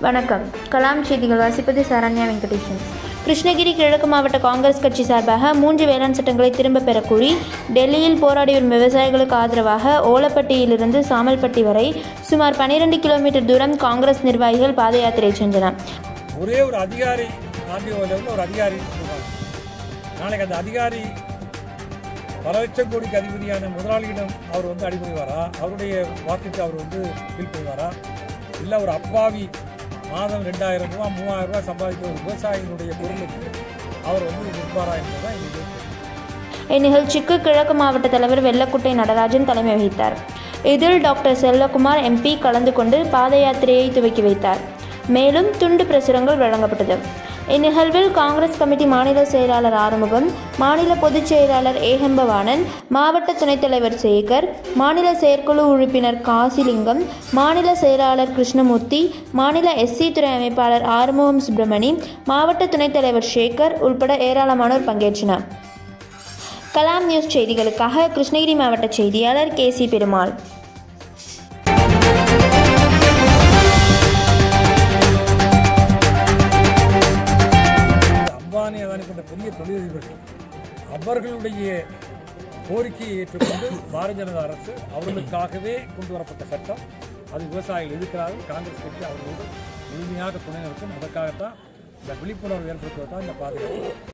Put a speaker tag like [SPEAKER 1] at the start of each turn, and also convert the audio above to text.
[SPEAKER 1] வணக்கம் கலாம் செய்திகள் வாசிப்பது சரண்யா வெங்கடேசன் கிருஷ்ணகிரி கிழக்கு மாவட்ட காங்கிரஸ் கட்சி சார்பாக மூன்று வேளாண் சட்டங்களை திரும்பப் பெறக் கோரி டெல்லியில் போராடி வரும் விவசாயிகளுக்கு ஆதரவாக ஓலப்பட்டியிலிருந்து சாமல்பட்டி வரை சுமார் 12 கிலோமீட்டர் தூரம் காங்கிரஸ் நிர்வாகிகள் பாத யாத்திரை சென்றனர்
[SPEAKER 2] ஒரே ஒரு அதிகாரி ஆர்டிஓவில் இருந்து ஒரு அதிகாரி சொல்றாங்க நாளைக்கு அந்த அதிகாரி பல லட்சம் கோடிக்கு அதிபதியான முதலாளியிடம் அவர் வந்து அடிபணிவாரா அவருடைய வாக்குக்கு அவர் வந்து ஃபீல் பண்ணுவாரா இல்லை ஒரு அப்பாவி மாதம் ரெண்டாயிரம் ரூபா மூவாயிரம் ரூபாய் சம்பாதிக்கிற ஒரு விவசாயியினுடைய பொருளுக்கு அவர் வந்து நிற்பாரா என்பதுதான் இது
[SPEAKER 1] இந்நிகழ்ச்சிக்கு கிழக்கு மாவட்ட தலைவர் வெள்ளக்குட்டை நடராஜன் தலைமை வகித்தார் இதில் டாக்டர் செல்வகுமார் எம்பி கலந்து கொண்டு பாத யாத்திரையை துவக்கி வைத்தார் மேலும் துண்டு பிரசுரங்கள் வழங்கப்பட்டது இந்நிகழ்வில் காங்கிரஸ் கமிட்டி மாநில செயலாளர் ஆறுமுகம் மாநில பொதுச் செயலாளர் ஏகம்பவாணன் மாவட்ட துணைத் தலைவர் சேகர் மாநில செயற்குழு உறுப்பினர் காசிலிங்கம் மாநில செயலாளர் கிருஷ்ணமூர்த்தி மாநில எஸ்சி துறை அமைப்பாளர் ஆறுமுகம் சுப்பிரமணி மாவட்ட துணைத் தலைவர் சேகர் உள்பட ஏராளமானோர் பங்கேற்றனர் கலாம் நியூஸ் செய்திகளுக்காக கிருஷ்ணகிரி மாவட்ட செய்தியாளர் கே சி பெருமாள்
[SPEAKER 2] இந்த அம்பானி அதானி போன்ற பெரிய தொழிலதிபர்கள் அவர்களுடைய கோரிக்கையை ஏற்றுக்கொண்டு பாரதிய ஜனதா அரசு அவர்களுக்காகவே கொண்டு வரப்பட்ட சட்டம் அது விவசாயிகள் எதிர்க்கிறார்கள் காங்கிரஸ் கட்சி அவர்களோடு முழுமையாக துணை நிற்கும் அதற்காகத்தான் இந்த விழிப்புணர்வு ஏற்படுத்துவதுதான் இந்த பாதுகாப்பு